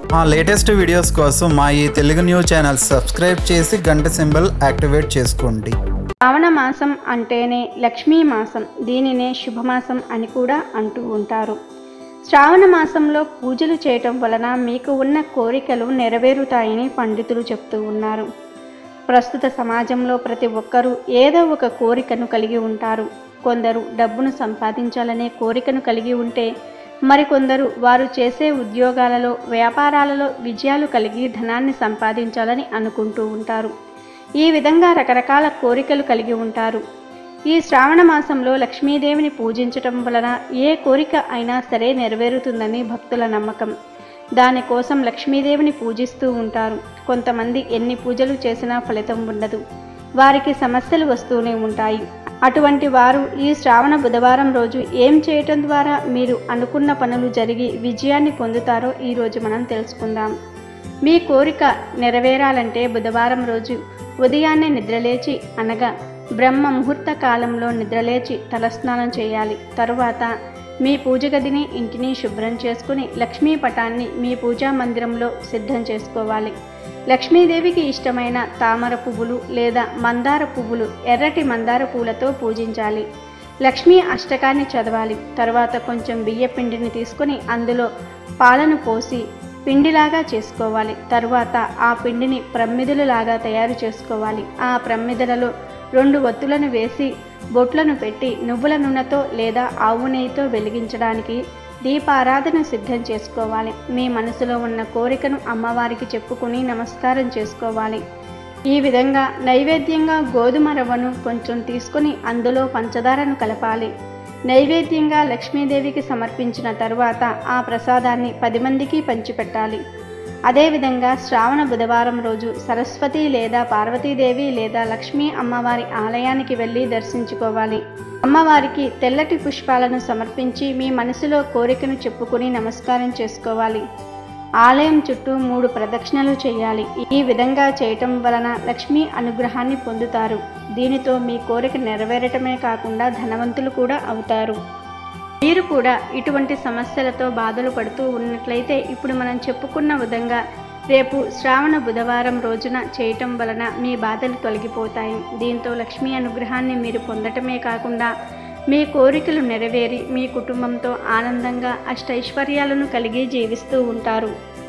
మా latest videos కోసం మా ఈ తెలుగు న్యూస్ ఛానల్ సబ్స్క్రైబ్ చేసి గంట సింబల్ యాక్టివేట్ చేసుకోండి శ్రావణ మాసం అంటేనే లక్ష్మీ మాసం దీనినే శుభమాసం అని కూడా అంటూ ఉంటారు శ్రావణ మాసంలో పూజలు చేయటం వలన మీకు ఉన్న కోరికలు నెరవేరుతాయని పండితులు చెప్తూ ఉన్నారు ప్రస్తుత సమాజంలో ప్రతి ఒక్కరూ ఏదో ఒక కోరికను కలిగి ఉంటారు కొందరు డబ్బును సంపాదించాలనే కోరికను కలిగి ఉంటే మరికొందరు వారు చేసే ఉద్యోగాలలో వ్యాపారాలలో విజయాలు కలిగి ధనాన్ని సంపాదించాలని అనుకుంటూ ఉంటారు ఈ విధంగా రకరకాల కోరికలు కలిగి ఉంటారు ఈ శ్రావణ మాసంలో లక్ష్మీదేవిని పూజించటం వలన ఏ కోరిక అయినా సరే నెరవేరుతుందని భక్తుల నమ్మకం దానికోసం లక్ష్మీదేవిని పూజిస్తూ ఉంటారు కొంతమంది ఎన్ని పూజలు చేసినా ఫలితం ఉండదు వారికి సమస్యలు వస్తూనే ఉంటాయి అటువంటి వారు ఈ శ్రావణ బుధవారం రోజు ఏం చేయటం ద్వారా మీరు అనుకున్న పనులు జరిగి విజయాన్ని పొందుతారో ఈరోజు మనం తెలుసుకుందాం మీ కోరిక నెరవేరాలంటే బుధవారం రోజు ఉదయాన్నే నిద్రలేచి అనగా బ్రహ్మ ముహూర్త కాలంలో నిద్రలేచి తలస్నానం చేయాలి తరువాత మీ పూజ గదిని ఇంటిని శుభ్రం చేసుకుని లక్ష్మీ పటాన్ని మీ పూజా మందిరంలో సిద్ధం చేసుకోవాలి లక్ష్మీదేవికి ఇష్టమైన తామర పువ్వులు లేదా మందార పువ్వులు ఎర్రటి మందార పూలతో పూజించాలి లక్ష్మీ అష్టకాన్ని చదవాలి తర్వాత కొంచెం బియ్య పిండిని తీసుకొని అందులో పాలను పోసి పిండిలాగా చేసుకోవాలి తరువాత ఆ పిండిని ప్రమ్మిదలులాగా తయారు చేసుకోవాలి ఆ ప్రమ్మిదలలో రెండు ఒత్తులను వేసి బొట్లను పెట్టి నువ్వుల నూనెతో లేదా ఆవు నెయ్యితో వెలిగించడానికి దీపారాధన సిద్ధం చేసుకోవాలి మీ మనసులో ఉన్న కోరికను అమ్మవారికి చెప్పుకుని నమస్కారం చేసుకోవాలి ఈ విధంగా నైవేద్యంగా గోధుమ రవ్వను కొంచెం తీసుకొని అందులో పంచదారను కలపాలి నైవేద్యంగా లక్ష్మీదేవికి సమర్పించిన తరువాత ఆ ప్రసాదాన్ని పది మందికి పంచిపెట్టాలి అదేవిధంగా శ్రావణ బుధవారం రోజు సరస్వతి లేదా పార్వతీదేవి లేదా లక్ష్మీ అమ్మవారి ఆలయానికి వెళ్ళి దర్శించుకోవాలి అమ్మవారికి తెల్లటి పుష్పాలను సమర్పించి మీ మనసులో కోరికను చెప్పుకుని నమస్కారం చేసుకోవాలి ఆలయం చుట్టూ మూడు ప్రదక్షిణలు చేయాలి ఈ విధంగా చేయటం వలన లక్ష్మీ అనుగ్రహాన్ని పొందుతారు దీనితో మీ కోరిక నెరవేరటమే కాకుండా ధనవంతులు కూడా అవుతారు మీరు కూడా ఇటువంటి సమస్యలతో బాధలు పడుతూ ఉన్నట్లయితే ఇప్పుడు మనం చెప్పుకున్న విధంగా రేపు శ్రావణ బుధవారం రోజున చేయటం వలన మీ బాధలు తొలగిపోతాయి దీంతో లక్ష్మీ అనుగ్రహాన్ని మీరు పొందటమే కాకుండా మీ కోరికలు నెరవేరి మీ కుటుంబంతో ఆనందంగా అష్టైశ్వర్యాలను కలిగి జీవిస్తూ ఉంటారు